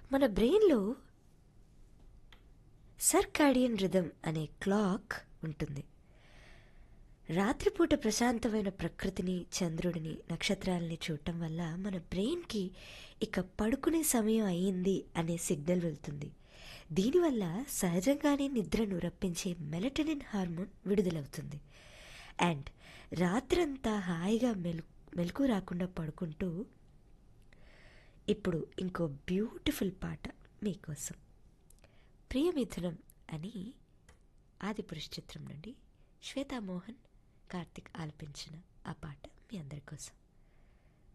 మన బ్రెయిన్లో circadian rhythm అనే క్లాక్ ఉంటుంది రాత్రిపూట ప్రశాంతమైన ప్రకృతిని చంద్రుడిని నక్షత్రాలని చూడటం వల్ల మన బ్రెయిన్కి ఇక పడుకునే సమయం అయ్యింది అనే సిగ్నల్ వెళ్తుంది దీనివల్ల సహజంగానే నిద్రను రప్పించే మెలటనిన్ హార్మోన్ విడుదలవుతుంది అండ్ రాత్రంతా హాయిగా మెలు మెలకు రాకుండా పడుకుంటూ ఇప్పుడు ఇంకో బ్యూటిఫుల్ పాట మీకోసం ప్రియమిథునం అని ఆదిపురుష చిత్రం నుండి శ్వేతామోహన్ కార్తిక్ ఆలపించిన ఆ పాట మీ అందరి కోసం